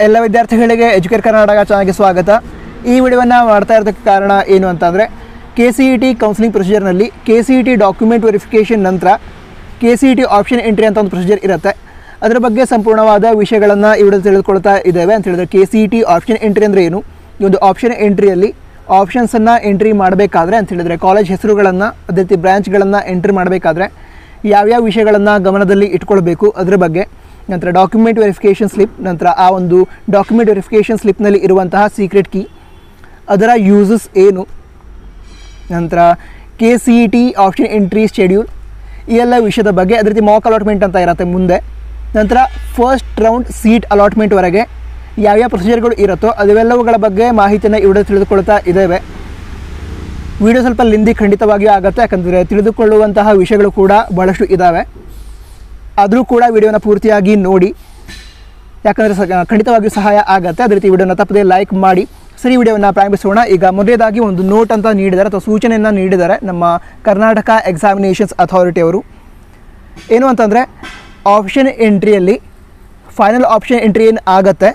ಎಲ್ಲ ವಿದ್ಯಾರ್ಥಿಗಳಿಗೆ ಎಜುಕೇಟ್ ಕರ್ನಾಟಕ ಚಾನಲ್ಗೆ ಸ್ವಾಗತ ಈ ವಿಡಿಯೋವನ್ನು ಮಾಡ್ತಾ ಇರೋದಕ್ಕೆ ಕಾರಣ ಏನು ಅಂತಂದರೆ K C E T counselling ಪ್ರೊಸೀಜರ್ನಲ್ಲಿ K C E T document verification ನಂತರ K C E T option entry ಅಂತ ಒಂದು ಪ್ರೊಸೀಜರ್ ಇರುತ್ತೆ ಅದರ ಬಗ್ಗೆ ಸಂಪೂರ್ಣವಾದ ವಿಷಯಗಳನ್ನು ಈ ವಿಡಿಯೋ ತಿಳಿದುಕೊಳ್ತಾ ಇದ್ದೇವೆ ಅಂತ ಹೇಳಿದ್ರೆ K C E T option entry ಅಂದರೆ ಏನು ಈ ಒಂದು ಆಪ್ಷನ್ ಎಂಟ್ರಿಯಲ್ಲಿ ಆಪ್ಷನ್ಸನ್ನು ಎಂಟ್ರಿ ಮಾಡಬೇಕಾದ್ರೆ ಅಂತ ಹೇಳಿದ್ರೆ ಕಾಲೇಜ್ ಹೆಸರುಗಳನ್ನು ಅದೇ ರೀತಿ ಬ್ರ್ಯಾಂಚ್ಗಳನ್ನು ಎಂಟ್ರಿ ಮಾಡಬೇಕಾದ್ರೆ ಯಾವ್ಯಾವ ವಿಷಯಗಳನ್ನು ಗಮನದಲ್ಲಿ ಇಟ್ಕೊಳ್ಬೇಕು ಅದರ ಬಗ್ಗೆ ನಂತರ ಡಾಕ್ಯುಮೆಂಟ್ ವೆರಿಫಿಕೇಷನ್ ಸ್ಲಿಪ್ ನಂತರ ಆ ಒಂದು ಡಾಕ್ಯುಮೆಂಟ್ ವೆರಿಫಿಕೇಷನ್ ಸ್ಲಿಪ್ನಲ್ಲಿ ಇರುವಂತಹ ಸೀಕ್ರೆಟ್ ಕೀ ಅದರ ಯೂಸಸ್ ಏನು ನಂತರ K C E T option entry schedule ಈ ಎಲ್ಲ ವಿಷಯದ ಬಗ್ಗೆ ಅದೇ ರೀತಿ ಮಾಕ್ ಅಲಾಟ್ಮೆಂಟ್ ಅಂತ ಇರುತ್ತೆ ಮುಂದೆ ನಂತರ ಫಸ್ಟ್ ರೌಂಡ್ ಸೀಟ್ ಅಲಾಟ್ಮೆಂಟ್ವರೆಗೆ ಯಾವ್ಯಾವ ಪ್ರೊಸೀಜರ್ಗಳು ಇರುತ್ತೋ ಅದೆಲ್ಲವುಗಳ ಬಗ್ಗೆ ಮಾಹಿತಿಯನ್ನು ಇವಿಡ ತಿಳಿದುಕೊಳ್ತಾ ಇದ್ದೇವೆ ವಿಡಿಯೋ ಸ್ವಲ್ಪ ಲಿಂದಿ ಖಂಡಿತವಾಗಿಯೂ ಆಗುತ್ತೆ ಯಾಕಂದರೆ ತಿಳಿದುಕೊಳ್ಳುವಂತಹ ವಿಷಯಗಳು ಕೂಡ ಭಾಳಷ್ಟು ಇದ್ದಾವೆ ಆದರೂ ಕೂಡ ವಿಡಿಯೋನ ಪೂರ್ತಿಯಾಗಿ ನೋಡಿ ಯಾಕಂದರೆ ಸ ಖಂಡಿತವಾಗಿಯೂ ಸಹಾಯ ಆಗುತ್ತೆ ಅದೇ ರೀತಿ ವಿಡಿಯೋನ ತಪ್ಪದೆ ಲೈಕ್ ಮಾಡಿ ಸರಿ ವಿಡಿಯೋವನ್ನು ಪ್ರಾರಂಭಿಸೋಣ ಈಗ ಮೊದಲೇದಾಗಿ ಒಂದು ನೋಟ್ ಅಂತ ನೀಡಿದ್ದಾರೆ ಅಥವಾ ಸೂಚನೆಯನ್ನು ನೀಡಿದ್ದಾರೆ ನಮ್ಮ ಕರ್ನಾಟಕ ಎಕ್ಸಾಮಿನೇಷನ್ಸ್ ಅಥಾರಿಟಿ ಅವರು ಏನು ಅಂತಂದರೆ ಆಪ್ಷನ್ ಎಂಟ್ರಿಯಲ್ಲಿ ಫೈನಲ್ ಆಪ್ಷನ್ ಎಂಟ್ರಿ ಏನು ಆಗತ್ತೆ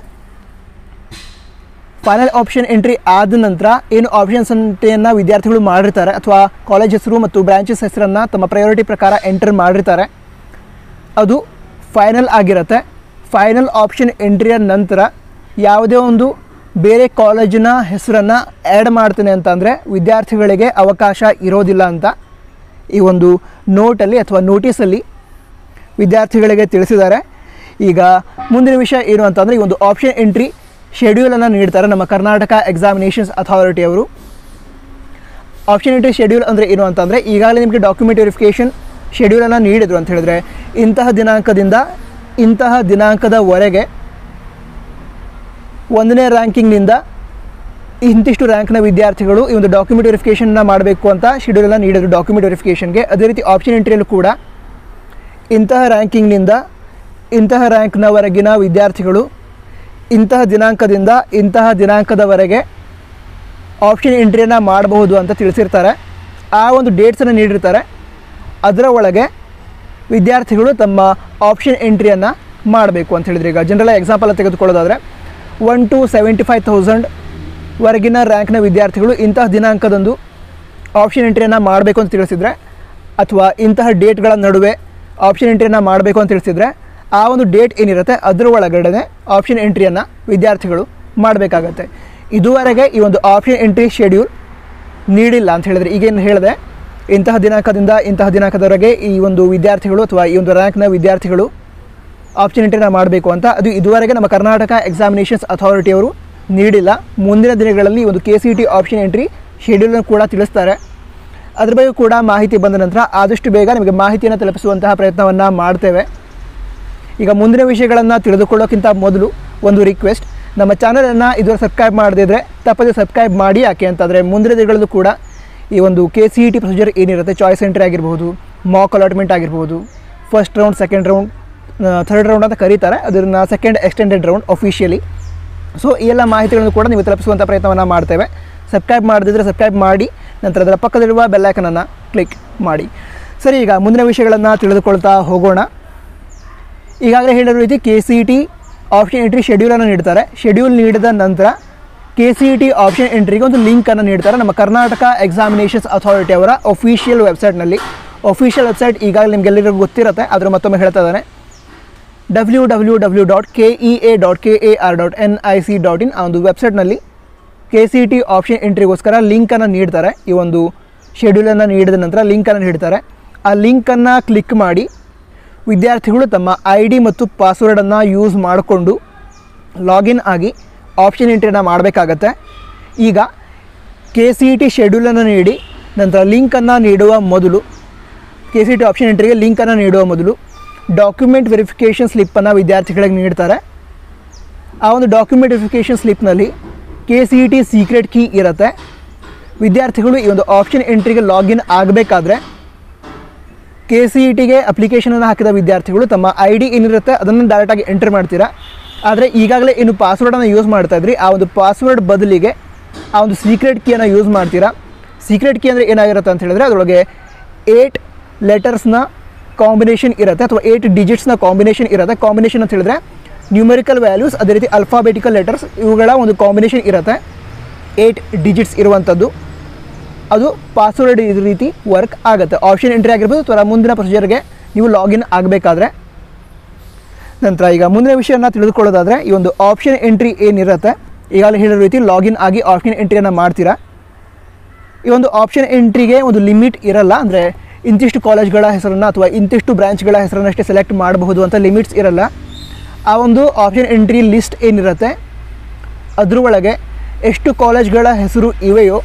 ಫೈನಲ್ ಆಪ್ಷನ್ ಎಂಟ್ರಿ ಆದ ನಂತರ ಏನು ಆಪ್ಷನ್ಸ್ ಎಂಟ್ರಿಯನ್ನು ವಿದ್ಯಾರ್ಥಿಗಳು ಮಾಡಿರ್ತಾರೆ ಅಥವಾ ಕಾಲೇಜ್ ಹೆಸರು ಮತ್ತು ಬ್ರಾಂಚಸ್ ಹೆಸರನ್ನು ತಮ್ಮ ಪ್ರಯಾರಿಟಿ ಪ್ರಕಾರ ಎಂಟರ್ ಮಾಡಿರ್ತಾರೆ ಅದು ಫೈನಲ್ ಆಗಿರುತ್ತೆ ಫೈನಲ್ ಆಪ್ಷನ್ ಎಂಟ್ರಿಯ ನಂತರ ಯಾವುದೇ ಒಂದು ಬೇರೆ ಕಾಲೇಜಿನ ಹೆಸರನ್ನು ಆ್ಯಡ್ ಮಾಡ್ತೇನೆ ಅಂತಂದರೆ ವಿದ್ಯಾರ್ಥಿಗಳಿಗೆ ಅವಕಾಶ ಇರೋದಿಲ್ಲ ಅಂತ ಈ ಒಂದು ನೋಟಲ್ಲಿ ಅಥವಾ ನೋಟಿಸಲ್ಲಿ ವಿದ್ಯಾರ್ಥಿಗಳಿಗೆ ತಿಳಿಸಿದ್ದಾರೆ ಈಗ ಮುಂದಿನ ವಿಷಯ ಏನು ಅಂತಂದರೆ ಈ ಒಂದು ಆಪ್ಷನ್ ಎಂಟ್ರಿ ಶೆಡ್ಯೂಲನ್ನು ನೀಡ್ತಾರೆ ನಮ್ಮ ಕರ್ನಾಟಕ ಎಕ್ಸಾಮಿನೇಷನ್ಸ್ ಅಥಾರಿಟಿ ಅವರು ಆಪ್ಷನ್ ಎಂಟ್ರಿ ಶೆಡ್ಯೂಲ್ ಅಂದರೆ ಏನು ಅಂತಂದರೆ ಈಗಾಗಲೇ ನಿಮಗೆ ಡಾಕ್ಯುಮೆಂಟ್ ವೆರಿಫಿಕೇಷನ್ ಶೆಡ್ಯೂಲನ್ನು ನೀಡಿದರು ಅಂತ ಹೇಳಿದ್ರೆ ಇಂತಹ ದಿನಾಂಕದಿಂದ ಇಂತಹ ದಿನಾಂಕದವರೆಗೆ ಒಂದನೇ ರ್ಯಾಂಕಿಂಗ್ನಿಂದ ಇಂತಿಷ್ಟು ರ್ಯಾಂಕ್ನ ವಿದ್ಯಾರ್ಥಿಗಳು ಈ ಒಂದು ಡಾಕ್ಯುಮೆಂಟ್ ವೆರಿಫಿಕೇಷನ್ನ ಮಾಡಬೇಕು ಅಂತ ಶೆಡ್ಯೂಲನ್ನು ನೀಡಿದರು ಡಾಕ್ಯುಮೆಂಟ್ ವೆರಿಫಿಕೇಷನ್ಗೆ ಅದೇ ರೀತಿ ಆಪ್ಷನ್ ಎಂಟ್ರಿಯಲ್ಲೂ ಕೂಡ ಇಂತಹ ರ್ಯಾಂಕಿಂಗ್ನಿಂದ ಇಂತಹ ರ್ಯಾಂಕ್ನವರೆಗಿನ ವಿದ್ಯಾರ್ಥಿಗಳು ಇಂತಹ ದಿನಾಂಕದಿಂದ ಇಂತಹ ದಿನಾಂಕದವರೆಗೆ ಆಪ್ಷನ್ ಎಂಟ್ರಿಯನ್ನು ಮಾಡಬಹುದು ಅಂತ ತಿಳಿಸಿರ್ತಾರೆ ಆ ಒಂದು ಡೇಟ್ಸನ್ನು ನೀಡಿರ್ತಾರೆ ಅದರ ಒಳಗೆ ವಿದ್ಯಾರ್ಥಿಗಳು ತಮ್ಮ ಆಪ್ಷನ್ ಎಂಟ್ರಿಯನ್ನು ಮಾಡಬೇಕು ಅಂತ ಹೇಳಿದ್ರೆ ಈಗ ಜನರಲ್ ಎಕ್ಸಾಂಪಲ್ ತೆಗೆದುಕೊಳ್ಳೋದಾದರೆ one two seventy five thousand ವರೆಗಿನ ರ್ಯಾಂಕ್ನ ವಿದ್ಯಾರ್ಥಿಗಳು ಇಂತಹ ದಿನಾಂಕದಂದು ಆಪ್ಷನ್ ಎಂಟ್ರಿಯನ್ನು ಮಾಡಬೇಕು ಅಂತ ತಿಳಿಸಿದರೆ ಅಥವಾ ಇಂತಹ ಡೇಟ್ಗಳ ನಡುವೆ ಆಪ್ಷನ್ ಎಂಟ್ರಿಯನ್ನು ಮಾಡಬೇಕು ಅಂತ ತಿಳಿಸಿದರೆ ಆ ಒಂದು ಡೇಟ್ ಏನಿರುತ್ತೆ ಅದರ ಒಳಗಡೆ ಆಪ್ಷನ್ ಎಂಟ್ರಿಯನ್ನು ವಿದ್ಯಾರ್ಥಿಗಳು ಮಾಡಬೇಕಾಗತ್ತೆ ಇದುವರೆಗೆ ಈ ಒಂದು ಆಪ್ಷನ್ ಎಂಟ್ರಿ ಶೆಡ್ಯೂಲ್ ನೀಡಿಲ್ಲ ಅಂತ ಹೇಳಿದ್ರೆ ಈಗೇನು ಹೇಳಿದೆ ಇಂತಹ ದಿನಾಂಕದಿಂದ ಇಂತಹ ದಿನಾಂಕದವರೆಗೆ ಈ ಒಂದು ವಿದ್ಯಾರ್ಥಿಗಳು ಅಥವಾ ಈ ಒಂದು ರ್ಯಾಂಕ್ನ ವಿದ್ಯಾರ್ಥಿಗಳು ಆಪ್ಷನ್ ಎಂಟ್ರಿನ ಮಾಡಬೇಕು ಅಂತ ಅದು ಇದುವರೆಗೆ ನಮ್ಮ ಕರ್ನಾಟಕ ಎಕ್ಸಾಮಿನೇಷನ್ಸ್ ಅಥಾರಿಟಿ ಅವರು ನೀಡಿಲ್ಲ ಮುಂದಿನ ದಿನಗಳಲ್ಲಿ ಈ ಒಂದು K C T option entry ಶೆಡ್ಯೂಲನ್ನು ಕೂಡ ತಿಳಿಸ್ತಾರೆ ಅದ್ರ ಬಗ್ಗೆ ಕೂಡ ಮಾಹಿತಿ ಬಂದ ನಂತರ ಆದಷ್ಟು ಬೇಗ ನಿಮಗೆ ಮಾಹಿತಿಯನ್ನು ತಲುಪಿಸುವಂತಹ ಪ್ರಯತ್ನವನ್ನು ಮಾಡ್ತೇವೆ ಈಗ ಮುಂದಿನ ವಿಷಯಗಳನ್ನು ತಿಳಿದುಕೊಳ್ಳೋಕ್ಕಿಂತ ಮೊದಲು ಒಂದು ರಿಕ್ವೆಸ್ಟ್ ನಮ್ಮ ಚಾನಲನ್ನು ಇದುವರೆ ಸಬ್ಸ್ಕ್ರೈಬ್ ಮಾಡದಿದ್ದರೆ ತಪ್ಪದೆ ಸಬ್ಸ್ಕ್ರೈಬ್ ಮಾಡಿ ಯಾಕೆ ಅಂತಂದರೆ ಮುಂದಿನ ದಿನಗಳಲ್ಲೂ ಕೂಡ ಈ ಒಂದು K C E T procedure ಏನಿರುತ್ತೆ ಚಾಯ್ಸ್ ಎಂಟ್ರಿ ಆಗಿರ್ಬೋದು ಮಾಕ್ ಅಲಾಟ್ಮೆಂಟ್ ಆಗಿರ್ಬೋದು first round second round third round ಅಂತ ಕರೀತಾರೆ ಅದನ್ನು second extended round officially so ಈ ಎಲ್ಲ ಮಾಹಿತಿಗಳನ್ನು ಕೂಡ ನೀವು ತಲುಪಿಸುವಂಥ ಪ್ರಯತ್ನವನ್ನು ಮಾಡ್ತೇವೆ ಸಬ್ಸ್ಕ್ರೈಬ್ ಮಾಡದಿದ್ದರೆ ಸಬ್ಸ್ಕ್ರೈಬ್ ಮಾಡಿ ನಂತರ ಅದರ ಪಕ್ಕದಲ್ಲಿರುವ ಬೆಲ್ಲೈಕನನ್ನು ಕ್ಲಿಕ್ ಮಾಡಿ ಸರಿ ಈಗ ಮುಂದಿನ ವಿಷಯಗಳನ್ನು ತಿಳಿದುಕೊಳ್ತಾ ಹೋಗೋಣ ಈಗಾಗಲೇ ಹೇಳಿರೋ ರೀತಿ K C E T option entry ಶೆಡ್ಯೂಲನ್ನು ನೀಡ್ತಾರೆ ಶೆಡ್ಯೂಲ್ ನೀಡಿದ ನಂತರ K C E T option ಎಂಟ್ರಿಗೆ ಒಂದು ಲಿಂಕನ್ನು ನೀಡ್ತಾರೆ ನಮ್ಮ ಕರ್ನಾಟಕ ಎಕ್ಸಾಮಿನೇಷನ್ಸ್ ಅಥಾರಿಟಿ ಅವರ ಒಫಿಷಿಯಲ್ ವೆಬ್ಸೈಟ್ನಲ್ಲಿ ಒಫಿಷಿಯಲ್ ವೆಬ್ಸೈಟ್ ಈಗಾಗಲೇ ನಿಮಗೆಲ್ಲರಿಗೂ ಗೊತ್ತಿರುತ್ತೆ ಆದರೆ ಮತ್ತೊಮ್ಮೆ ಹೇಳ್ತಾ ಇದ್ದಾನೆ W W W dot K E A dot K A R dot N I C dot in ಆ ಒಂದು ವೆಬ್ಸೈಟ್ನಲ್ಲಿ ಕೆ ಸಿ ಟಿ ಆಪ್ಷನ್ ಎಂಟ್ರಿಗೋಸ್ಕರ ಲಿಂಕನ್ನು ನೀಡ್ತಾರೆ ಈ ಒಂದು ಶೆಡ್ಯೂಲನ್ನು ನೀಡಿದ ನಂತರ ಲಿಂಕನ್ನು ನೀಡ್ತಾರೆ ಆ ಲಿಂಕನ್ನು ಕ್ಲಿಕ್ ಮಾಡಿ ವಿದ್ಯಾರ್ಥಿಗಳು ತಮ್ಮ ಐ ಡಿ ಮತ್ತು ಪಾಸ್ವರ್ಡನ್ನು ಯೂಸ್ ಮಾಡಿಕೊಂಡು ಲಾಗಿನ್ ಆಗಿ ಆಪ್ಷನ್ ಎಂಟ್ರಿನ ಮಾಡಬೇಕಾಗತ್ತೆ ಈಗ ಕೆ ಸಿ ಟಿ ಶೆಡ್ಯೂಲನ್ನು ನೀಡಿ ನಂತರ ಲಿಂಕನ್ನು ನೀಡುವ ಮೊದಲು ಕೆ ಸಿ ಟಿ ಆಪ್ಷನ್ ಎಂಟ್ರಿಗೆ ಲಿಂಕನ್ನು ನೀಡುವ ಮೊದಲು ಡಾಕ್ಯುಮೆಂಟ್ ವೆರಿಫಿಕೇಷನ್ ಸ್ಲಿಪ್ಪನ್ನು ವಿದ್ಯಾರ್ಥಿಗಳಿಗೆ ನೀಡ್ತಾರೆ ಆ ಒಂದು ಡಾಕ್ಯುಮೆಂಟ್ ವೆರಿಫಿಕೇಷನ್ ಸ್ಲಿಪ್ನಲ್ಲಿ K C E T secret key ಇರುತ್ತೆ ವಿದ್ಯಾರ್ಥಿಗಳು ಈ ಒಂದು ಆಪ್ಷನ್ ಎಂಟ್ರಿಗೆ ಲಾಗಿನ್ ಆಗಬೇಕಾದ್ರೆ ಕೆ ಸಿ ಇ ಟಿಗೆ ಅಪ್ಲಿಕೇಶನನ್ನು ಹಾಕಿದ ವಿದ್ಯಾರ್ಥಿಗಳು ತಮ್ಮ ಐ ಡಿ ಏನಿರುತ್ತೆ ಅದನ್ನು ಡೈರೆಕ್ಟಾಗಿ ಎಂಟರ್ ಮಾಡ್ತೀರಾ ಆದರೆ ಈಗಾಗಲೇ ಏನು ಪಾಸ್ವರ್ಡನ್ನು ಯೂಸ್ ಮಾಡ್ತಾ ಇದ್ರಿ ಆ ಒಂದು ಪಾಸ್ವರ್ಡ್ ಬದಲಿಗೆ ಆ ಒಂದು ಸೀಕ್ರೆಟ್ ಕೀಯನ್ನು ಯೂಸ್ ಮಾಡ್ತೀರಾ ಸೀಕ್ರೆಟ್ ಕೀ ಅಂದರೆ ಏನಾಗಿರುತ್ತೆ ಅಂತ ಹೇಳಿದ್ರೆ ಅದರೊಳಗೆ ಏಯ್ಟ್ ಲೆಟರ್ಸ್ನ ಕಾಂಬಿನೇಷನ್ ಇರುತ್ತೆ ಅಥವಾ ಏಯ್ಟ್ ಡಿಜಿಟ್ಸ್ನ ಕಾಂಬಿನೇಷನ್ ಇರುತ್ತೆ ಕಾಂಬಿನೇಷನ್ ಅಂತ ಹೇಳಿದ್ರೆ ನ್ಯೂಮೆರಿಕಲ್ ವ್ಯಾಲ್ಯೂಸ್ ಅದೇ ರೀತಿ ಅಲ್ಫಾಬೆಟಿಕಲ್ ಲೆಟರ್ಸ್ ಇವುಗಳ ಒಂದು ಕಾಂಬಿನೇಷನ್ ಇರುತ್ತೆ ಏಯ್ಟ್ ಡಿಜಿಟ್ಸ್ ಇರುವಂಥದ್ದು ಅದು ಪಾಸ್ವರ್ಡ್ ಇದ್ರ ರೀತಿ ವರ್ಕ್ ಆಗುತ್ತೆ ಆಪ್ಷನ್ ಎಂಟ್ರಿ ಆಗಿರ್ಬೋದು ಅಥವಾ ಮುಂದಿನ ಪ್ರೊಸೀಜರ್ಗೆ ನೀವು ಲಾಗಿನ್ ಆಗಬೇಕಾದ್ರೆ ನಂತರ ಈಗ ಮುಂದಿನ ವಿಷಯನ ತಿಳಿದುಕೊಳ್ಳೋದಾದರೆ ಈ ಒಂದು ಆಪ್ಷನ್ ಎಂಟ್ರಿ ಏನಿರುತ್ತೆ ಈಗಾಗಲೇ ಹೇಳಿರೋ ರೀತಿ ಲಾಗಿನ್ ಆಗಿ ಆಪ್ಷನ್ ಎಂಟ್ರಿಯನ್ನು ಮಾಡ್ತೀರಾ ಈ ಒಂದು ಆಪ್ಷನ್ ಎಂಟ್ರಿಗೆ ಒಂದು ಲಿಮಿಟ್ ಇರಲ್ಲ ಅಂದರೆ ಇಂತಿಷ್ಟು ಕಾಲೇಜ್ಗಳ ಹೆಸರನ್ನು ಅಥವಾ ಇಂತಿಷ್ಟು ಬ್ರಾಂಚ್ಗಳ ಹೆಸರನ್ನು ಅಷ್ಟೇ ಸೆಲೆಕ್ಟ್ ಮಾಡಬಹುದು ಅಂತ ಲಿಮಿಟ್ಸ್ ಇರಲ್ಲ ಆ ಒಂದು ಆಪ್ಷನ್ ಎಂಟ್ರಿ ಲಿಸ್ಟ್ ಏನಿರುತ್ತೆ ಅದ್ರ ಒಳಗೆ ಎಷ್ಟು ಕಾಲೇಜ್ಗಳ ಹೆಸರು ಇವೆಯೋ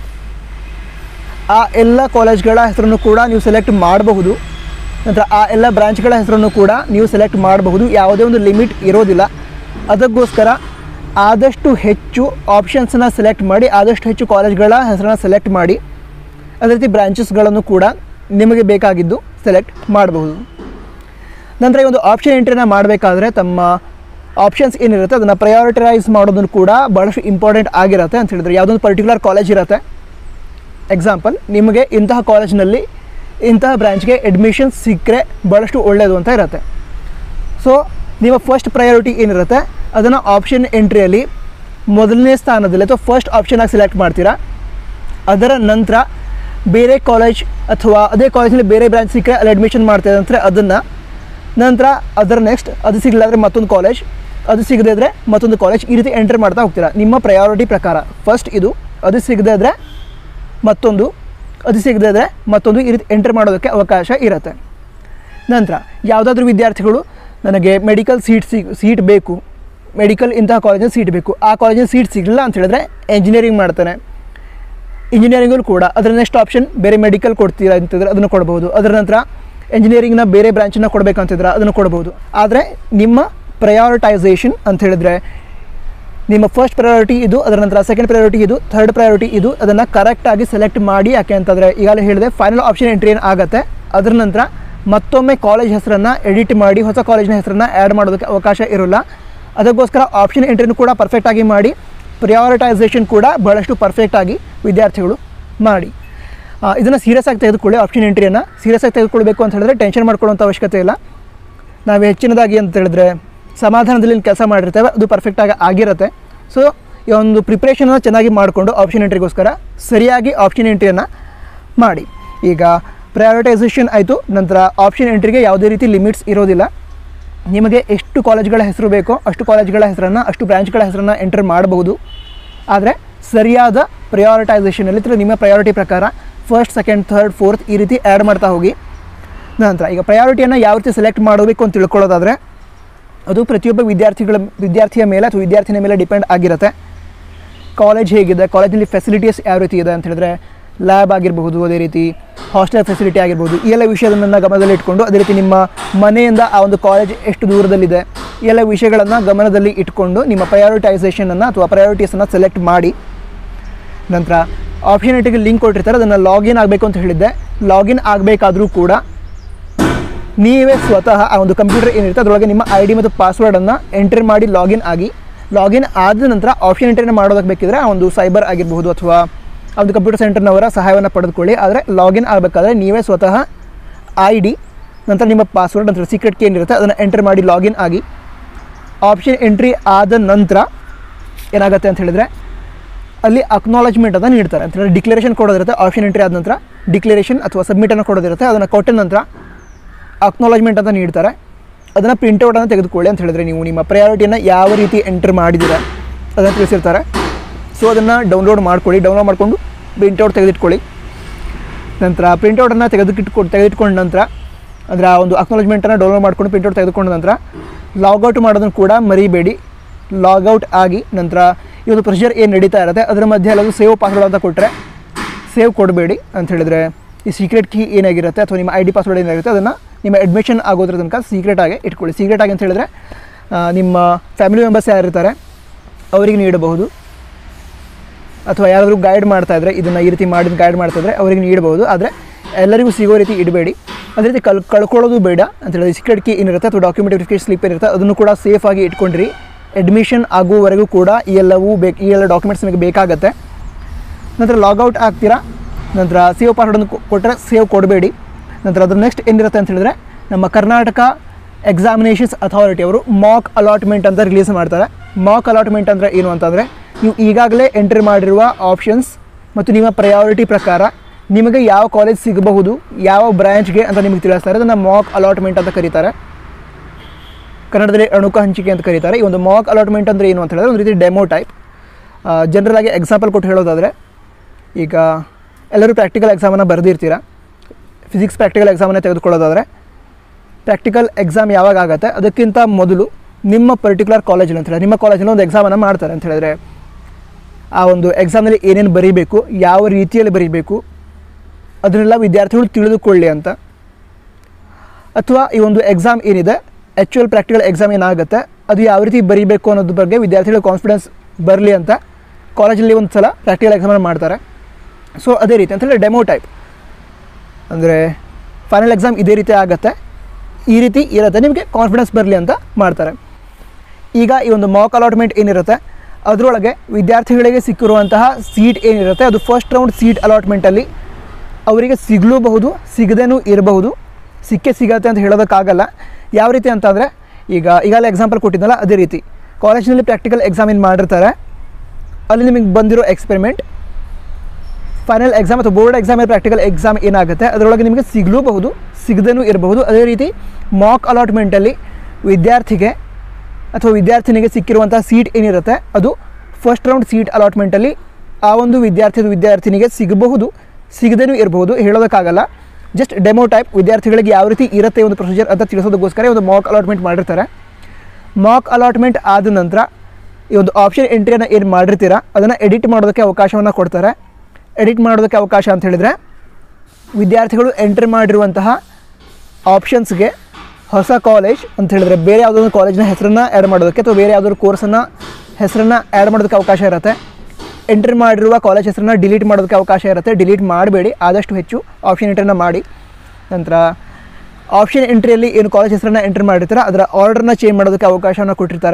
ಆ ಎಲ್ಲ ಕಾಲೇಜ್ಗಳ ಹೆಸರನ್ನು ಕೂಡ ನೀವು ಸೆಲೆಕ್ಟ್ ಮಾಡಬಹುದು ನಂತರ ಆ ಎಲ್ಲ ಬ್ರಾಂಚ್ಗಳ ಹೆಸರನ್ನು ಕೂಡ ನೀವು ಸೆಲೆಕ್ಟ್ ಮಾಡಬಹುದು ಯಾವುದೇ ಒಂದು ಲಿಮಿಟ್ ಇರೋದಿಲ್ಲ ಅದಕ್ಕೋಸ್ಕರ ಆದಷ್ಟು ಹೆಚ್ಚು ಆಪ್ಷನ್ಸನ್ನ ಸೆಲೆಕ್ಟ್ ಮಾಡಿ ಆದಷ್ಟು ಹೆಚ್ಚು ಕಾಲೇಜ್ಗಳ ಹೆಸರನ್ನ ಸೆಲೆಕ್ಟ್ ಮಾಡಿ ಅದೇ ರೀತಿ ಬ್ರಾಂಚಸ್ಗಳನ್ನು ಕೂಡ ನಿಮಗೆ ಬೇಕಾಗಿದ್ದು ಸೆಲೆಕ್ಟ್ ಮಾಡಬಹುದು ನಂತರ ಈ ಒಂದು ಆಪ್ಷನ್ ಎಂಟ್ರಿನ ಮಾಡಬೇಕಾದ್ರೆ ತಮ್ಮ ಆಪ್ಷನ್ಸ್ ಏನಿರುತ್ತೆ ಅದನ್ನು ಪ್ರಯಾರಿಟೈಸ್ ಮಾಡೋದನ್ನು ಕೂಡ ಭಾಳಷ್ಟು ಇಂಪಾರ್ಟೆಂಟ್ ಆಗಿರುತ್ತೆ ಅಂತ ಹೇಳಿದ್ರೆ ಯಾವುದೊಂದು ಪರ್ಟಿಕ್ಯುಲರ್ ಕಾಲೇಜ್ ಇರುತ್ತೆ ಎಕ್ಸಾಂಪಲ್ ನಿಮಗೆ ಇಂತಹ ಕಾಲೇಜ್ನಲ್ಲಿ ಇಂತಹ ಬ್ರ್ಯಾಂಚ್ಗೆ ಅಡ್ಮಿಷನ್ ಸಿಕ್ಕರೆ ಭಾಳಷ್ಟು ಒಳ್ಳೆಯದು ಅಂತ ಇರುತ್ತೆ ಸೊ ನಿಮ್ಮ ಫಸ್ಟ್ ಪ್ರಯಾರಿಟಿ ಏನಿರುತ್ತೆ ಅದನ್ನು ಆಪ್ಷನ್ ಎಂಟ್ರಿಯಲ್ಲಿ ಮೊದಲನೇ ಸ್ಥಾನದಲ್ಲಿ ಅಥವಾ ಫಸ್ಟ್ ಆಪ್ಷನಾಗಿ ಸೆಲೆಕ್ಟ್ ಮಾಡ್ತೀರಾ ಅದರ ನಂತರ ಬೇರೆ ಕಾಲೇಜ್ ಅಥವಾ ಅದೇ ಕಾಲೇಜಲ್ಲಿ ಬೇರೆ ಬ್ರಾಂಚ್ ಸಿಕ್ಕರೆ ಅಲ್ಲಿ ಅಡ್ಮಿಷನ್ ಮಾಡ್ತಾ ಅಂದರೆ ಅದನ್ನು ನಂತರ ಅದರ ನೆಕ್ಸ್ಟ್ ಅದು ಸಿಗಲಿಲ್ಲ ಅಂದರೆ ಮತ್ತೊಂದು ಕಾಲೇಜ್ ಅದು ಸಿಗದೇ ಇದ್ದರೆ ಮತ್ತೊಂದು ಕಾಲೇಜ್ ಈ ರೀತಿ ಎಂಟರ್ ಮಾಡ್ತಾ ಹೋಗ್ತೀರಾ ನಿಮ್ಮ ಪ್ರಯಾರಿಟಿ ಪ್ರಕಾರ ಫಸ್ಟ್ ಇದು ಅದು ಸಿಗದೇ ಇದ್ದರೆ ಮತ್ತೊಂದು ಅದು ಸಿಗದೇ ಇದ್ದರೆ ಮತ್ತೊಂದು ಈ ರೀತಿ ಎಂಟರ್ ಮಾಡೋದಕ್ಕೆ ಅವಕಾಶ ಇರುತ್ತೆ ನಂತರ ಯಾವುದಾದ್ರೂ ವಿದ್ಯಾರ್ಥಿಗಳು ನನಗೆ ಮೆಡಿಕಲ್ ಸೀಟ್ ಸಿಗ್ ಸೀಟ್ ಬೇಕು ಮೆಡಿಕಲ್ ಇಂತಹ ಕಾಲೇಜಲ್ಲಿ ಸೀಟ್ ಬೇಕು ಆ ಕಾಲೇಜಲ್ಲಿ ಸೀಟ್ ಸಿಗಲಿಲ್ಲ ಅಂತ ಹೇಳಿದ್ರೆ ಎಂಜಿನಿಯರಿಂಗ್ ಮಾಡ್ತಾನೆ ಇಂಜಿನಿಯರಿಂಗಲ್ಲೂ ಕೂಡ ಅದರ ನೆಕ್ಸ್ಟ್ ಆಪ್ಷನ್ ಬೇರೆ ಮೆಡಿಕಲ್ ಕೊಡ್ತೀರಾ ಅಂತಿದ್ರೆ ಅದನ್ನು ಕೊಡ್ಬೋದು ಅದರ ನಂತರ ಇಂಜಿನಿಯರಿಂಗ್ನ ಬೇರೆ ಬ್ರಾಂಚನ್ನು ಕೊಡಬೇಕಂತಿದ್ರೆ ಅದನ್ನು ಕೊಡ್ಬೋದು ಆದರೆ ನಿಮ್ಮ ಪ್ರಯಾರಿಟೈಸೇಷನ್ ಅಂತ ಹೇಳಿದ್ರೆ ನಿಮ್ಮ ಫಸ್ಟ್ ಪ್ರಯಾರಿಟಿ ಇದು ಅದರ ನಂತರ ಸೆಕೆಂಡ್ ಪ್ರಯಾರಿಟಿ ಇದು ಥರ್ಡ್ ಪ್ರಯಾರಿಟಿ ಇದು ಅದನ್ನು ಕರೆಕ್ಟಾಗಿ ಸೆಲೆಕ್ಟ್ ಮಾಡಿ ಯಾಕೆ ಅಂತಂದರೆ ಈಗಾಗಲೇ ಹೇಳಿದೆ ಫೈನಲ್ ಆಪ್ಷನ್ ಎಂಟ್ರಿ ಏನು ಆಗುತ್ತೆ ಅದರ ನಂತರ ಮತ್ತೊಮ್ಮೆ ಕಾಲೇಜ್ ಹೆಸರನ್ನು ಎಡಿಟ್ ಮಾಡಿ ಹೊಸ ಕಾಲೇಜಿನ ಹೆಸರನ್ನು ಆ್ಯಡ್ ಮಾಡೋದಕ್ಕೆ ಅವಕಾಶ ಇರೋಲ್ಲ ಅದಕ್ಕೋಸ್ಕರ ಆಪ್ಷನ್ ಎಂಟ್ರಿನೂ ಕೂಡ ಪರ್ಫೆಕ್ಟಾಗಿ ಮಾಡಿ ಪ್ರಿಯಾರಿಟೈಸೇಷನ್ ಕೂಡ ಭಾಳಷ್ಟು ಪರ್ಫೆಕ್ಟಾಗಿ ವಿದ್ಯಾರ್ಥಿಗಳು ಮಾಡಿ ಇದನ್ನು ಸೀರಿಯಸ್ ಆಗಿ ತೆಗೆದುಕೊಳ್ಳಿ ಆಪ್ಷನ್ ಎಂಟ್ರಿಯನ್ನು ಸೀರಿಯಸ್ ಆಗಿ ತೆಗೆದುಕೊಳ್ಬೇಕು ಅಂತ ಹೇಳಿದ್ರೆ ಟೆನ್ಷನ್ ಮಾಡ್ಕೊಳ್ಳೋಂಥ ಅವಶ್ಯಕತೆ ಇಲ್ಲ ನಾವು ಹೆಚ್ಚಿನದಾಗಿ ಅಂತ ಹೇಳಿದ್ರೆ ಸಮಾಧಾನದಲ್ಲಿ ಕೆಲಸ ಮಾಡಿರ್ತೇವೆ ಅದು ಪರ್ಫೆಕ್ಟಾಗಿ ಆಗಿರುತ್ತೆ ಸೊ ಈ ಒಂದು ಪ್ರಿಪ್ರೇಷನ್ನ ಚೆನ್ನಾಗಿ ಮಾಡಿಕೊಂಡು ಆಪ್ಷನ್ ಎಂಟ್ರಿಗೋಸ್ಕರ ಸರಿಯಾಗಿ ಆಪ್ಷನ್ ಎಂಟ್ರಿಯನ್ನು ಮಾಡಿ ಈಗ ಪ್ರಯಾರಿಟೈಸೇಷನ್ ಆಯಿತು ನಂತರ ಆಪ್ಷನ್ ಎಂಟ್ರಿಗೆ ಯಾವುದೇ ರೀತಿ ಲಿಮಿಟ್ಸ್ ಇರೋದಿಲ್ಲ ನಿಮಗೆ ಎಷ್ಟು ಕಾಲೇಜ್ಗಳ ಹೆಸರು ಬೇಕೋ ಅಷ್ಟು ಕಾಲೇಜ್ಗಳ ಹೆಸರನ್ನು ಅಷ್ಟು ಬ್ರಾಂಚ್ಗಳ ಹೆಸರನ್ನು ಎಂಟರ್ ಮಾಡಬಹುದು ಆದರೆ ಸರಿಯಾದ ಪ್ರಯಾರಿಟೈಸೇಷನಲ್ಲಿ ಅಥವಾ ನಿಮ್ಮ ಪ್ರಯಾರಿಟಿ ಪ್ರಕಾರ ಫಸ್ಟ್ ಸೆಕೆಂಡ್ ಥರ್ಡ್ ಫೋರ್ತ್ ಈ ರೀತಿ ಆ್ಯಡ್ ಮಾಡ್ತಾ ಹೋಗಿ ನಂತರ ಈಗ ಪ್ರಯಾರಿಟಿಯನ್ನು ಯಾವ ರೀತಿ ಸೆಲೆಕ್ಟ್ ಮಾಡಬೇಕು ಅಂತ ತಿಳ್ಕೊಳ್ಳೋದಾದರೆ ಅದು ಪ್ರತಿಯೊಬ್ಬ ವಿದ್ಯಾರ್ಥಿಗಳ ವಿದ್ಯಾರ್ಥಿಯ ಮೇಲೆ ಅಥವಾ ವಿದ್ಯಾರ್ಥಿನ ಮೇಲೆ ಡಿಪೆಂಡ್ ಆಗಿರುತ್ತೆ ಕಾಲೇಜ್ ಹೇಗಿದೆ ಕಾಲೇಜಲ್ಲಿ ಫೆಸಿಲಿಟೀಸ್ ಯಾವ ರೀತಿ ಇದೆ ಅಂತ ಹೇಳಿದ್ರೆ ಲ್ಯಾಬ್ ಆಗಿರಬಹುದು ಅದೇ ರೀತಿ ಹಾಸ್ಟೆಲ್ ಫೆಸಿಲಿಟಿ ಆಗಿರ್ಬೋದು ಈ ಎಲ್ಲ ವಿಷಯಗಳನ್ನು ಗಮನದಲ್ಲಿ ಇಟ್ಕೊಂಡು ಅದೇ ರೀತಿ ನಿಮ್ಮ ಮನೆಯಿಂದ ಆ ಒಂದು ಕಾಲೇಜ್ ಎಷ್ಟು ದೂರದಲ್ಲಿದೆ ಈ ಎಲ್ಲ ವಿಷಯಗಳನ್ನು ಗಮನದಲ್ಲಿ ಇಟ್ಕೊಂಡು ನಿಮ್ಮ ಪ್ರಯಾರಿಟೈಸೇಷನನ್ನು ಅಥವಾ ಪ್ರಯಾರಿಟೀಸನ್ನು ಸೆಲೆಕ್ಟ್ ಮಾಡಿ ನಂತರ ಆಪ್ಷನ್ ಐಟಿಗೆ ಲಿಂಕ್ ಕೊಟ್ಟಿರ್ತಾರೆ ಅದನ್ನು ಲಾಗಿನ್ ಆಗಬೇಕು ಅಂತ ಹೇಳಿದ್ದೆ ಲಾಗಿನ್ ಆಗಬೇಕಾದ್ರೂ ಕೂಡ ನೀವೇ ಸ್ವತಃ ಆ ಒಂದು ಕಂಪ್ಯೂಟರ್ ಏನಿರುತ್ತೆ ಅದರೊಳಗೆ ನಿಮ್ಮ ಐ ಡಿ ಮತ್ತು ಪಾಸ್ವರ್ಡನ್ನು ಎಂಟ್ರಿ ಮಾಡಿ ಲಾಗಿನ್ ಆಗಿ ಲಾಗಿನ್ ಆದ ನಂತರ ಆಪ್ಷನ್ ಎಂಟ್ರಿನ ಮಾಡೋದಕ್ಕೆ ಬೇಕಿದ್ರೆ ಆ ಒಂದು ಸೈಬರ್ ಆಗಿರಬಹುದು ಅಥವಾ ಆ ಒಂದು ಕಂಪ್ಯೂಟರ್ ಸೆಂಟರ್ನವರ ಸಹಾಯವನ್ನು ಪಡೆದುಕೊಳ್ಳಿ ಆದರೆ ಲಾಗಿನ್ ಆಗಬೇಕಾದ್ರೆ ನೀವೇ ಸ್ವತಃ ಐ ಡಿ ನಂತರ ನಿಮ್ಮ ಪಾಸ್ವರ್ಡ್ ನಂತರ ಸೀಕ್ರೆಟ್ ಕೀ ಏನಿರುತ್ತೆ ಅದನ್ನು ಎಂಟ್ರಿ ಮಾಡಿ ಲಾಗಿನ್ ಆಗಿ ಆಪ್ಷನ್ ಎಂಟ್ರಿ ಆದ ನಂತರ ಏನಾಗುತ್ತೆ ಅಂತ ಹೇಳಿದರೆ ಅಲ್ಲಿ ಅಕ್ನಾಲಜ್ಮೆಂಟ್ ಅಂತ ನೀಡ್ತಾರೆ ಅಂತ ಹೇಳಿದ್ರೆ ಡಿಕ್ಲರೇಷನ್ ಕೊಡೋದಿರುತ್ತೆ ಆಪ್ಷನ್ ಎಂಟ್ರಿ ಆದ ನಂತರ ಡಿಕ್ಲರೇಷನ್ ಅಥವಾ ಸಬ್ಮಿಟನ್ನು ಕೊಡೋದಿರುತ್ತೆ ಅದನ್ನು ಕೊಟ್ಟ ನಂತರ ಅಕ್ನಾಲಜ್ಮೆಂಟ್ ಅಂತ ನೀಡ್ತಾರೆ ಅದನ್ನು ಪ್ರಿಂಟೌಟನ್ನು ತೆಗೆದುಕೊಳ್ಳಿ ಅಂತ ಹೇಳಿದ್ರೆ ನೀವು ನಿಮ್ಮ ಪ್ರಯಾರಿಟಿಯನ್ನು ಯಾವ ರೀತಿ ಎಂಟರ್ ಮಾಡಿದ್ದೀರಾ ಅದನ್ನು ತಿಳಿಸಿರ್ತಾರೆ ಸೊ ಅದನ್ನು ಡೌನ್ಲೋಡ್ ಮಾಡ್ಕೊಳ್ಳಿ ಡೌನ್ಲೋಡ್ ಮಾಡಿಕೊಂಡು ಪ್ರಿಂಟೌಟ್ ತೆಗೆದಿಟ್ಕೊಳ್ಳಿ ನಂತರ ಪ್ರಿಂಟೌಟನ್ನು ತೆಗೆದುಕಿಟ್ಕೊಂಡು ತೆಗೆದಿಟ್ಕೊಂಡ ನಂತರ ಅಂದರೆ ಆ ಒಂದು ಅಕ್ನಾಲಜ್ಮೆಂಟನ್ನು ಡೌನ್ಲೋಡ್ ಮಾಡ್ಕೊಂಡು ಪ್ರಿಂಟೌಟ್ ತೆಗೆದುಕೊಂಡ ನಂತರ ಲಾಗೌಟ್ ಮಾಡೋದನ್ನು ಕೂಡ ಮರಿಬೇಡಿ ಲಾಗೌಟ್ ಆಗಿ ನಂತರ ಈ ಒಂದು ಪ್ರೊಸೀಜರ್ ಏನು ನಡೀತಾ ಇರುತ್ತೆ ಅದರ ಮಧ್ಯೆ ಎಲ್ಲದು ಸೇವ್ ಪಾಸ್ವರ್ಡ್ ಅಂತ ಕೊಟ್ಟರೆ ಸೇವ್ ಕೊಡಬೇಡಿ ಅಂತ ಹೇಳಿದ್ರೆ ಈ ಸೀಕ್ರೆಟ್ ಕೀ ಏನಾಗಿರುತ್ತೆ ಅಥವಾ ನಿಮ್ಮ ಐ ಡಿ ಪಾಸ್ವರ್ಡ್ ಏನಾಗಿರುತ್ತೆ ಅದನ್ನು ನಿಮ್ಮ ಅಡ್ಮಿಷನ್ ಆಗೋದ್ರ ತನಕ ಸೀಕ್ರೆಟಾಗಿ ಇಟ್ಕೊಳ್ಳಿ ಸೀಕ್ರೆಟಾಗಿ ಅಂತ ಹೇಳಿದ್ರೆ ಆ, ನಿಮ್ಮ ಫ್ಯಾಮಿಲಿ ಮೆಂಬರ್ಸ್ ಯಾರಿರ್ತಾರೆ ಅವರಿಗೆ ನೀಡಬಹುದು ಅಥವಾ ಯಾರಾದರೂ ಗೈಡ್ ಮಾಡ್ತಾ ಇದ್ರೆ ಇದನ್ನು ಈ ರೀತಿ ಮಾಡಿ ಗೈಡ್ ಮಾಡ್ತಾ ಇದ್ರೆ ಅವರಿಗೆ ನೀಡಬಹುದು ಆದರೆ ಎಲ್ಲರಿಗೂ ಸಿಗೋ ರೀತಿ ಇಡಬೇಡಿ ಅದೇ ರೀತಿ ಕಳ್ ಕಳ್ಕೊಳ್ಳೋದು ಬೇಡ ಅಂತ ಹೇಳಿದ್ರೆ ಸೀಕ್ರೆಟ್ ಕೀ ಏನಿರುತ್ತೆ ಅಥವಾ ಡಾಕ್ಯುಮೆಂಟ್ ವೆರಿಫಿಕೇಶನ್ ಸ್ಲಿಪ್ ಏನಿರುತ್ತೆ ಅದನ್ನು ಕೂಡ ಸೇಫಾಗಿ ಇಟ್ಕೊಂಡಿರಿ ಅಡ್ಮಿಷನ್ ಆಗುವವರೆಗೂ ಕೂಡ ಈ ಎಲ್ಲವೂ ಬೇಕು ಈ ಎಲ್ಲ ಡಾಕ್ಯುಮೆಂಟ್ಸ್ ನಿಮಗೆ ಬೇಕಾಗತ್ತೆ ನಂತರ ಲಾಗೌಟ್ ಆಗ್ತೀರಾ ನಂತರ ಸೇವ್ ಪಾಸ್ವರ್ಡನ್ನು ಕೊಟ್ಟರೆ ಸೇವ್ ಕೊಡಬೇಡಿ ನಂತರ ಅದ್ರ ನೆಕ್ಸ್ಟ್ ಏನಿರುತ್ತೆ ಅಂತ ಹೇಳಿದ್ರೆ ನಮ್ಮ ಕರ್ನಾಟಕ ಎಕ್ಸಾಮಿನೇಷನ್ಸ್ ಅಥಾರಿಟಿ ಅವರು ಮಾಕ್ ಅಲಾಟ್ಮೆಂಟ್ ಅಂತ ರಿಲೀಸ್ ಮಾಡ್ತಾರೆ ಮಾಕ್ ಅಲಾಟ್ಮೆಂಟ್ ಅಂದರೆ ಏನು ಅಂತಂದರೆ ನೀವು ಈಗಾಗಲೇ ಎಂಟ್ರಿ ಮಾಡಿರುವ ಆಪ್ಷನ್ಸ್ ಮತ್ತು ನಿಮ್ಮ ಪ್ರಯಾರಿಟಿ ಪ್ರಕಾರ ನಿಮಗೆ ಯಾವ ಕಾಲೇಜ್ ಸಿಗಬಹುದು ಯಾವ ಬ್ರ್ಯಾಂಚ್ಗೆ ಅಂತ ನಿಮಗೆ ತಿಳಿಸ್ತಾರೆ ಅದನ್ನು ಮಾಕ್ ಅಲಾಟ್ಮೆಂಟ್ ಅಂತ ಕರೀತಾರೆ ಕನ್ನಡದಲ್ಲಿ ಅಣುಕ ಹಂಚಿಕೆ ಅಂತ ಕರೀತಾರೆ ಈ ಒಂದು ಮಾಕ್ ಅಲಾಟ್ಮೆಂಟ್ ಅಂದರೆ ಏನು ಅಂತ ಹೇಳಿದ್ರೆ ಒಂದು ರೀತಿ ಡೆಮೋ ಟೈಪ್ ಜನರಲ್ ಆಗಿ ಎಕ್ಸಾಂಪಲ್ ಕೊಟ್ಟು ಹೇಳೋದಾದರೆ ಈಗ ಎಲ್ಲರೂ ಪ್ರಾಕ್ಟಿಕಲ್ ಎಕ್ಸಾಮನ್ನು ಬರೆದಿರ್ತೀರ ಫಿಸಿಕ್ಸ್ ಪ್ರಾಕ್ಟಿಕಲ್ ಎಕ್ಸಾಮನ್ನು ತೆಗೆದುಕೊಳ್ಳೋದಾದರೆ ಪ್ರಾಕ್ಟಿಕಲ್ ಎಕ್ಸಾಮ್ ಯಾವಾಗ ಆಗುತ್ತೆ ಅದಕ್ಕಿಂತ ಮೊದಲು ನಿಮ್ಮ ಪರ್ಟಿಕ್ಯುಲರ್ ಕಾಲೇಜಲ್ಲಿ ಅಂತ ಹೇಳಿದ್ರೆ ನಿಮ್ಮ ಕಾಲೇಜಲ್ಲಿ ಒಂದು ಎಕ್ಸಾಮನ್ನು ಮಾಡ್ತಾರೆ ಅಂತ ಹೇಳಿದ್ರೆ ಆ ಒಂದು ಎಕ್ಸಾಮ್ನಲ್ಲಿ ಏನೇನು ಬರೀಬೇಕು ಯಾವ ರೀತಿಯಲ್ಲಿ ಬರೀಬೇಕು ಅದನ್ನೆಲ್ಲ ವಿದ್ಯಾರ್ಥಿಗಳು ತಿಳಿದುಕೊಳ್ಳಿ ಅಂತ ಅಥವಾ ಈ ಒಂದು ಎಕ್ಸಾಮ್ ಏನಿದೆ ಆ್ಯಕ್ಚುಯಲ್ ಪ್ರಾಕ್ಟಿಕಲ್ ಎಕ್ಸಾಮ್ ಏನಾಗುತ್ತೆ ಅದು ಯಾವ ರೀತಿ ಬರೀಬೇಕು ಅನ್ನೋದ್ರ ಬಗ್ಗೆ ವಿದ್ಯಾರ್ಥಿಗಳ ಕಾನ್ಫಿಡೆನ್ಸ್ ಬರಲಿ ಅಂತ ಕಾಲೇಜಲ್ಲಿ ಒಂದು ಸಲ ಪ್ರಾಕ್ಟಿಕಲ್ ಎಕ್ಸಾಮನ್ನು ಮಾಡ್ತಾರೆ ಸೊ ಅದೇ ರೀತಿ ಅಂತ ಹೇಳಿ ಡೆಮೋ ಟೈಪ್ ಅಂದರೆ ಫೈನಲ್ ಎಕ್ಸಾಮ್ ಇದೇ ರೀತಿ ಆಗುತ್ತೆ ಈ ರೀತಿ ಇರುತ್ತೆ ನಿಮಗೆ ಕಾನ್ಫಿಡೆನ್ಸ್ ಬರಲಿ ಅಂತ ಮಾಡ್ತಾರೆ ಈಗ ಈ ಒಂದು ಮಾಕ್ ಅಲಾಟ್ಮೆಂಟ್ ಏನಿರುತ್ತೆ ಅದರೊಳಗೆ ವಿದ್ಯಾರ್ಥಿಗಳಿಗೆ ಸಿಕ್ಕಿರುವಂತಹ ಸೀಟ್ ಏನಿರುತ್ತೆ ಅದು ಫಸ್ಟ್ ರೌಂಡ್ ಸೀಟ್ ಅಲಾಟ್ಮೆಂಟಲ್ಲಿ ಅವರಿಗೆ ಸಿಗಲೂಬಹುದು ಸಿಗದೇನೂ ಇರಬಹುದು ಸಿಕ್ಕೇ ಸಿಗತ್ತೆ ಅಂತ ಹೇಳೋದಕ್ಕಾಗಲ್ಲ ಯಾವ ರೀತಿ ಅಂತಂದರೆ ಈಗ ಈಗಾಗಲೇ ಎಕ್ಸಾಂಪಲ್ ಕೊಟ್ಟಿದ್ದಲ್ಲ ಅದೇ ರೀತಿ ಕಾಲೇಜಿನಲ್ಲಿ ಪ್ರಾಕ್ಟಿಕಲ್ ಎಕ್ಸಾಮ್ ಏನು ಮಾಡಿರ್ತಾರೆ ಅಲ್ಲಿ ನಿಮಗೆ ಬಂದಿರೋ ಎಕ್ಸ್ಪೆರಿಮೆಂಟ್ ಫೈನಲ್ ಎಕ್ಸಾಮ್ ಅಥವಾ ಬೋರ್ಡ್ ಎಕ್ಸಾಮ್ ಪ್ರಾಕ್ಟಿಕಲ್ ಎಕ್ಸಾಮ್ ಏನಾಗುತ್ತೆ ಅದರೊಳಗೆ ನಿಮಗೆ ಸಿಗಲೂಬಹುದು ಸಿಗದೇನೂ ಇರಬಹುದು ಅದೇ ರೀತಿ ಮಾಕ್ ಅಲಾಟ್ಮೆಂಟಲ್ಲಿ ವಿದ್ಯಾರ್ಥಿಗೆ ಅಥವಾ ವಿದ್ಯಾರ್ಥಿನಿಗೆ ಸಿಕ್ಕಿರುವಂಥ ಸೀಟ್ ಏನಿರುತ್ತೆ ಅದು ಫಸ್ಟ್ ರೌಂಡ್ ಸೀಟ್ ಅಲಾಟ್ಮೆಂಟಲ್ಲಿ ಆ ಒಂದು ವಿದ್ಯಾರ್ಥಿ ವಿದ್ಯಾರ್ಥಿನಿಗೆ ಸಿಗಬಹುದು ಸಿಗದೇನೂ ಇರಬಹುದು ಹೇಳೋದಕ್ಕಾಗಲ್ಲ ಜಸ್ಟ್ ಡೆಮೋ ಟೈಪ್ ವಿದ್ಯಾರ್ಥಿಗಳಿಗೆ ಯಾವ ರೀತಿ ಇರುತ್ತೆ ಈ ಒಂದು ಪ್ರೊಸೀಜರ್ ಅಂತ ತಿಳಿಸೋದಕ್ಕೋಸ್ಕರ ಈ ಒಂದು ಮಾಕ್ ಅಲಾಟ್ಮೆಂಟ್ ಮಾಡಿರ್ತಾರೆ ಮಾಕ್ ಅಲಾಟ್ಮೆಂಟ್ ಆದ ನಂತರ ಈ ಒಂದು ಆಪ್ಷನ್ ಎಂಟ್ರಿಯನ್ನು ಏನು ಮಾಡಿರ್ತೀರ ಅದನ್ನು ಎಡಿಟ್ ಮಾಡೋದಕ್ಕೆ ಅವಕಾಶವನ್ನು ಕೊಡ್ತಾರೆ ಎಡಿಟ್ ಮಾಡೋದಕ್ಕೆ ಅವಕಾಶ ಅಂತ ಹೇಳಿದರೆ ವಿದ್ಯಾರ್ಥಿಗಳು ಎಂಟ್ರಿ ಮಾಡಿರುವಂತಹ ಆಪ್ಷನ್ಸ್ಗೆ ಹೊಸ ಕಾಲೇಜ್ ಅಂತ ಹೇಳಿದ್ರೆ ಬೇರೆ ಯಾವುದೊಂದು ಕಾಲೇಜಿನ ಹೆಸರನ್ನು ಆ್ಯಡ್ ಮಾಡೋದಕ್ಕೆ ಅಥವಾ ಬೇರೆ ಯಾವುದಾದ್ರು ಕೋರ್ಸನ್ನು ಹೆಸರನ್ನು ಆ್ಯಡ್ ಮಾಡೋದಕ್ಕೆ ಅವಕಾಶ ಇರುತ್ತೆ ಎಂಟ್ರಿ ಮಾಡಿರುವ ಕಾಲೇಜ್ ಹೆಸರನ್ನು ಡಿಲೀಟ್ ಮಾಡೋದಕ್ಕೆ ಅವಕಾಶ ಇರುತ್ತೆ ಡಿಲೀಟ್ ಮಾಡಬೇಡಿ ಆದಷ್ಟು ಹೆಚ್ಚು ಆಪ್ಷನ್ ಎಂಟ್ರಿನ ಮಾಡಿ ನಂತರ ಆಪ್ಷನ್ ಎಂಟ್ರಿಯಲ್ಲಿ ಏನು ಕಾಲೇಜ್ ಹೆಸರನ್ನು ಎಂಟ್ರಿ ಮಾಡಿರ್ತಾರೆ ಅದರ ಆರ್ಡರ್ನ ಚೇಂಜ್ ಮಾಡೋದಕ್ಕೆ ಅವಕಾಶವನ್ನು ಕೊಟ್ಟಿರ್ತಾರೆ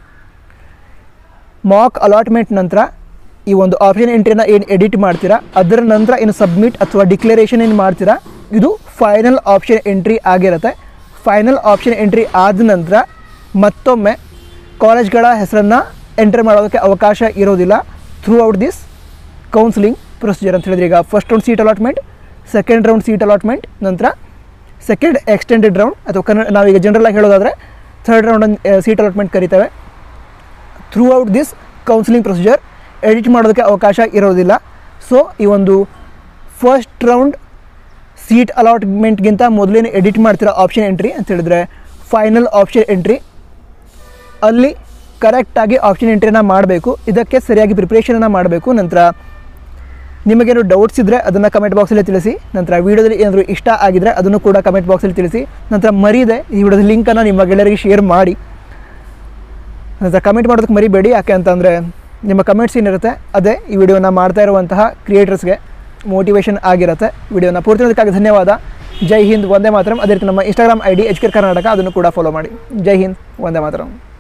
ಮಾಕ್ ಅಲಾಟ್ಮೆಂಟ್ ನಂತರ ಈ ಒಂದು ಆಪ್ಷನ್ ಎಂಟ್ರಿನ ಏನು ಎಡಿಟ್ ಮಾಡ್ತೀರಾ ಅದರ ನಂತರ ಏನು ಸಬ್ಮಿಟ್ ಅಥವಾ ಡಿಕ್ಲರೇಷನ್ ಏನು ಮಾಡ್ತೀರಾ ಇದು ಫೈನಲ್ ಆಪ್ಷನ್ ಎಂಟ್ರಿ ಆಗಿರುತ್ತೆ ಫೈನಲ್ ಆಪ್ಷನ್ ಎಂಟ್ರಿ ಆದ ನಂತರ ಮತ್ತೊಮ್ಮೆ ಕಾಲೇಜ್ಗಳ ಹೆಸರನ್ನು ಎಂಟ್ರಿ ಮಾಡೋದಕ್ಕೆ ಅವಕಾಶ ಇರೋದಿಲ್ಲ throughout this counselling procedure ಅಂತ ಹೇಳಿದ್ರೆ ಈಗ first round seat allotment second round seat allotment ನಂತರ ಸೆಕೆಂಡ್ ಎಕ್ಸ್ಟೆಂಡೆಡ್ ರೌಂಡ್ ಅಥವಾ ಕನ್ನಡ ನಾವೀಗ ಜನರಲಾಗಿ ಹೇಳೋದಾದರೆ ಥರ್ಡ್ ರೌಂಡ್ ಸೀಟ್ ಅಲಾಟ್ಮೆಂಟ್ ಕರಿತೇವೆ throughout this counselling procedure edit ಮಾಡೋದಕ್ಕೆ ಅವಕಾಶ ಇರೋದಿಲ್ಲ ಸೊ ಈ ಒಂದು ಫಸ್ಟ್ ರೌಂಡ್ ಸೀಟ್ ಅಲಾಟ್ಮೆಂಟ್ಗಿಂತ ಮೊದಲೇನು ಎಡಿಟ್ ಮಾಡ್ತಿರೋ ಆಪ್ಷನ್ ಎಂಟ್ರಿ ಅಂತ ಹೇಳಿದ್ರೆ ಫೈನಲ್ ಆಪ್ಷನ್ ಎಂಟ್ರಿ ಅಲ್ಲಿ ಕರೆಕ್ಟಾಗಿ ಆಪ್ಷನ್ ಎಂಟ್ರಿನ ಮಾಡಬೇಕು ಇದಕ್ಕೆ ಸರಿಯಾಗಿ ಪ್ರಿಪ್ರೇಷನನ್ನು ಮಾಡಬೇಕು ನಂತರ ನಿಮಗೇನು ಡೌಟ್ಸ್ ಇದ್ದರೆ ಅದನ್ನು ಕಮೆಂಟ್ ಬಾಕ್ಸಲ್ಲಿ ತಿಳಿಸಿ ನಂತರ ವೀಡಿಯೋದಲ್ಲಿ ಏನಾದರೂ ಇಷ್ಟ ಆಗಿದರೆ ಅದನ್ನು ಕೂಡ ಕಮೆಂಟ್ ಬಾಕ್ಸಲ್ಲಿ ತಿಳಿಸಿ ನಂತರ ಮರೀದೆ ಈ ವಿಡಿಯೋದ ಲಿಂಕನ್ನು ನಿಮ್ಮ ಗೆಳೆಯರಿಗೆ ಶೇರ್ ಮಾಡಿ ನಂತರ ಕಮೆಂಟ್ ಮಾಡೋದಕ್ಕೆ ಮರಿಬೇಡಿ ಯಾಕೆ ಅಂತಂದರೆ ನಿಮ್ಮ ಕಮೆಂಟ್ಸ್ ಏನಿರುತ್ತೆ ಅದೇ ಈ ವಿಡಿಯೋನ ಮಾಡ್ತಾ ಇರುವಂತಹ ಕ್ರಿಯೇಟರ್ಸ್ಗೆ ಮೋಟಿವೇಶನ್ ಆಗಿರುತ್ತೆ ವಿಡಿಯೋನ ಪೂರ್ತಿ ನೋಡೋದಕ್ಕಾಗಿ ಧನ್ಯವಾದ ಜೈ ಹಿಂದ್ ಒಂದೇ ಮಾತರಂ ಅದೇ ರೀತಿ ನಮ್ಮ Instagram I D H K Karnataka ಅದನ್ನು ಕೂಡ ಫಾಲೋ ಮಾಡಿ ಜೈ ಹಿಂದ್ ಒಂದೇ ಮಾತರಂ